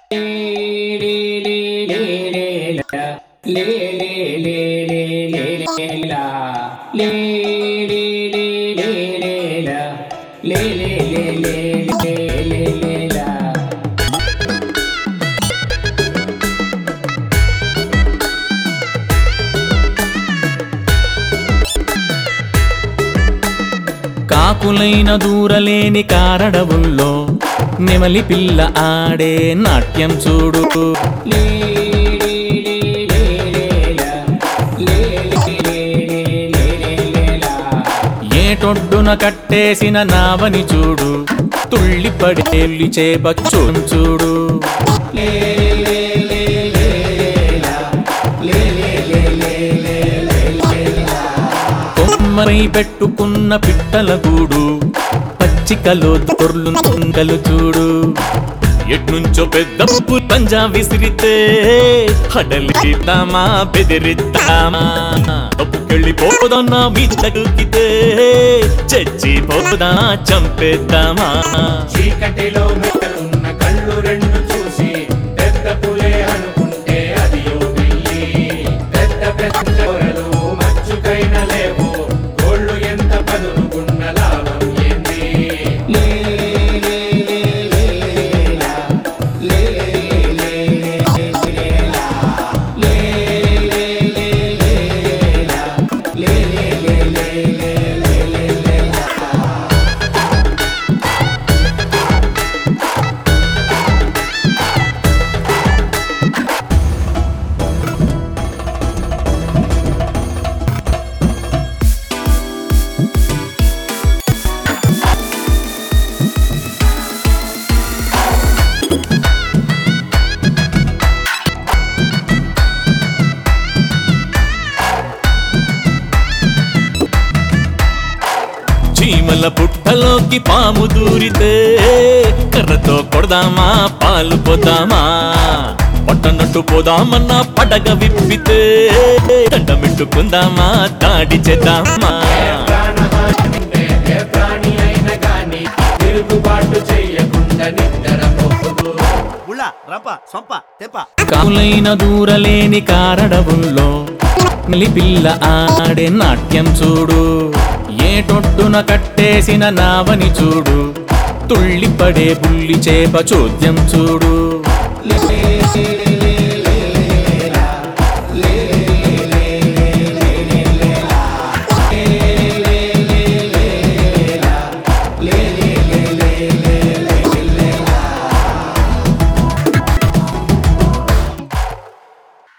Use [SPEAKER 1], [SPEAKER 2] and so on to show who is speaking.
[SPEAKER 1] కాకులైన దూరలేని కారడవుల్లో నెమలి పిల్ల ఆడే నాట్యం చూడు ఏటొడ్డున కట్టేసిన నావని చూడు తుళ్ళి పడేళ్ళి చేప చూడు చూడు కొమ్మరై పెట్టుకున్న పిట్టల గూడు పచ్చికలో దొర్లు తుంగలు చూడు ఎట్నుంచో పెద్ద ఉప్పు పంజా విసిరితే హడలిద్దామా బెదిరిద్దామా తప్పుకెళ్ళి పోదన్నా మీద దూకితే చచ్చి పోదా చంపేద్దామా
[SPEAKER 2] చీకటిలో మెటలున్న కళ్ళు రెండు చూసి పెద్ద పులే అనుకుంటే అది పెయ్యి పెద్ద పెద్ద పొరలు మచ్చుకైన లేవు గోళ్ళు ఎంత పదునుకున్న లాభం ఏంది
[SPEAKER 1] చీమల పుట్టలోకి పాము దూరితే కర్రతో కొడదామా పాలు పోదామా పట్టనట్టు పోదామన్నా పడగ విప్పితే దండమిట్టుకుందామా దాడి చేద్దామా
[SPEAKER 2] ప్రాణహాని ఉంటే ఏ ప్రాణి అయినా గాని తిరుగుబాటు చెయ్యకుండా నిద్రపోదు
[SPEAKER 3] ఉళ్ళ రంప సొంప తెప్ప
[SPEAKER 1] కావులైన దూరలేని కారడవుల్లో పిల్ల ఆడే నాట్యం చూడు ఏటొట్టున కట్టేసిన నావని చూడు తుళ్ళిపడే బుల్లి చేప చోద్యం చూడు